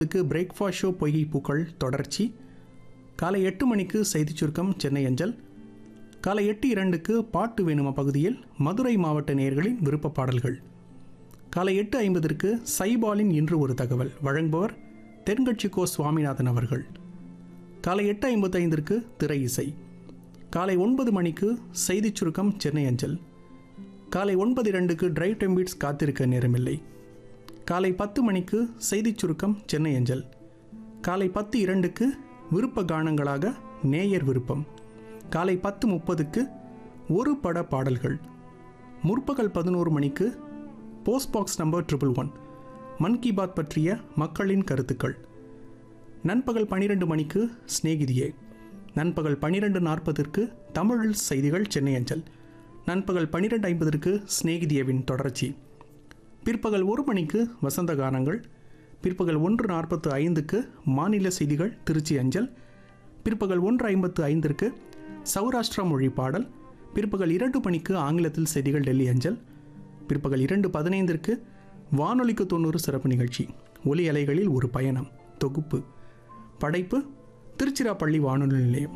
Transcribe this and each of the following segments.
இதுக்கு breakfast show பொய்கை பூக்கள் தொடர்ச்சி காலை எட்டு மணிக்கு செய்திச் சுருக்கம் சென்னை அஞ்சல் காலை எட்டு இரண்டுக்கு பாட்டு வேணுமா பகுதியில் மதுரை மாவட்ட நேயர்களின் விருப்ப பாடல்கள் காலை எட்டு ஐம்பதற்கு சைபாலின் இன்று ஒரு தகவல் வழங்குபவர் தென்கட்சி கோ சுவாமிநாதன் அவர்கள் காலை எட்டு ஐம்பத்தைந்திற்கு திரை இசை காலை ஒன்பது மணிக்கு செய்திச் சுருக்கம் சென்னை அஞ்சல் காலை ஒன்பது இரண்டுக்கு டிரைவ் டெம்பிட்ஸ் காத்திருக்க நேரமில்லை காலை பத்து மணிக்கு செய்திச் சுருக்கம் சென்னை அஞ்சல் காலை பத்து இரண்டுக்கு விருப்ப கானங்களாக நேயர் விருப்பம் காலை பத்து முப்பதுக்கு ஒரு பட பாடல்கள் முற்பகல் பதினோரு மணிக்கு post box number triple one Mann Ki Baat பற்றிய மக்களின் கருத்துக்கள் நண்பகல் பன்னிரெண்டு மணிக்கு சிநேகிதியே நண்பகல் பன்னிரெண்டு நாற்பதற்கு தமிழில் செய்திகள் சென்னை அஞ்சல் நண்பகல் பன்னிரெண்டு ஐம்பதற்கு சிநேகிதியவின் தொடர்ச்சி பிற்பகல் ஒரு மணிக்கு வசந்த கானங்கள் பிற்பகல் ஒன்று நாற்பத்து ஐந்துக்கு மாநில செய்திகள் திருச்சி அஞ்சல் பிற்பகல் ஒன்று ஐம்பத்து ஐந்திற்கு சௌராஷ்டிரா மொழி பாடல் பிற்பகல் இரண்டு மணிக்கு ஆங்கிலத்தில் செய்திகள் டெல்லி அஞ்சல் பிற்பகல் இரண்டு பதினைந்திற்கு வானொலிக்கு தொண்ணூறு சிறப்பு நிகழ்ச்சி ஒலி அலைகளில் ஒரு பயணம் தொகுப்பு படைப்பு திருச்சிராப்பள்ளி வானொலி நிலையம்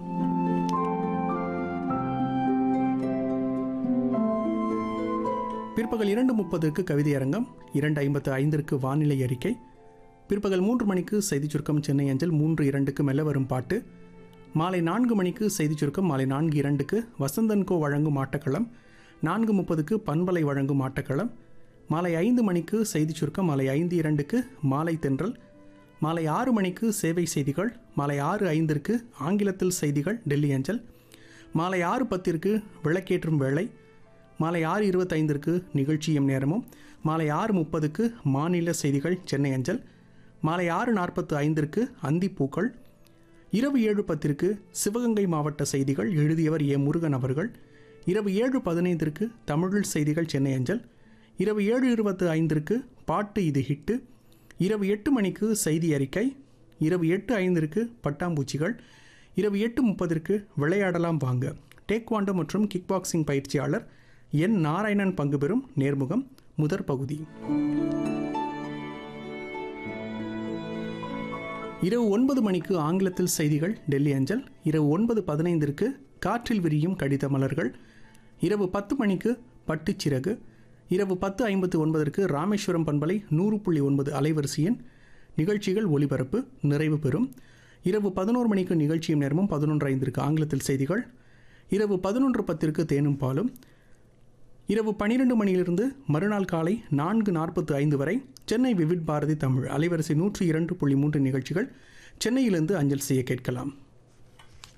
பிற்பகல் இரண்டு முப்பதுக்கு கவிதை அரங்கம் இரண்டு ஐம்பத்து ஐந்திற்கு வானிலை அறிக்கை பிற்பகல் மூன்று மணிக்கு செய்திச் சுருக்கம் சென்னை அஞ்சல் மூன்று இரண்டுக்கு மெல்ல வரும் பாட்டு மாலை நான்கு மணிக்கு செய்திச் சுருக்கம் மாலை நான்கு இரண்டுக்கு வசந்தன்கோ வழங்கும் ஆட்டக்களம் நான்கு முப்பதுக்கு பண்பலை வழங்கும் ஆட்டக்களம் மாலை ஐந்து மணிக்கு செய்திச் சுருக்கம் மாலை ஐந்து இரண்டுக்கு மாலை தென்றல் மாலை ஆறு மணிக்கு சேவை செய்திகள் மாலை ஆறு ஐந்திற்கு ஆங்கிலத்தில் செய்திகள் டெல்லி அஞ்சல் மாலை ஆறு பத்திற்கு விளக்கேற்றும் வேளை மாலை ஆறு இருபத்தைந்திற்கு நிகழ்ச்சியும் நேரமும் மாலை ஆறு முப்பதுக்கு மாநில செய்திகள் சென்னை அஞ்சல் மாலை ஆறு நாற்பத்து ஐந்திற்கு அந்திப்பூக்கள் இரவு ஏழு பத்திற்கு சிவகங்கை மாவட்ட செய்திகள் எழுதியவர் ஏ முருகன் அவர்கள் இரவு ஏழு பதினைந்திற்கு தமிழில் செய்திகள் சென்னை அஞ்சல் இரவு ஏழு இருபத்து ஐந்திற்கு பாட்டு இது ஹிட்டு இரவு எட்டு மணிக்கு செய்தி அறிக்கை இரவு எட்டு ஐந்திற்கு பட்டாம்பூச்சிகள் இரவு எட்டு முப்பதற்கு விளையாடலாம் வாங்க டேக்வாண்டோ மற்றும் கிக் பாக்ஸிங் பயிற்சியாளர் என் நாராயணன் பங்கு பெறும் நேர்முகம் முதற் பகுதி இரவு ஒன்பது மணிக்கு ஆங்கிலத்தில் செய்திகள் டெல்லி அஞ்சல் இரவு ஒன்பது பதினைந்திற்கு காற்றில் விரியும் கடித மலர்கள் இரவு பத்து மணிக்கு பட்டுச்சிறகு இரவு பத்து ஐம்பத்து ஒன்பதற்கு ராமேஸ்வரம் பண்பலை நூறு புள்ளி ஒன்பது அலைவரிசையின் நிகழ்ச்சிகள் ஒலிபரப்பு நிறைவு பெறும் இரவு பதினோரு மணிக்கு நிகழ்ச்சியும் நேரமும் பதினொன்று ஐந்திற்கு ஆங்கிலத்தில் செய்திகள் இரவு பதினொன்று பத்திற்கு தேனும் பாலும் இரவு பன்னிரண்டு மணியிலிருந்து மறுநாள் காலை நான்கு நாற்பத்து ஐந்து வரை சென்னை விவிட் பாரதி தமிழ் அலைவரிசை நூற்றி இரண்டு புள்ளி மூன்று நிகழ்ச்சிகள் சென்னையிலிருந்து அஞ்சல் செய்ய கேட்கலாம்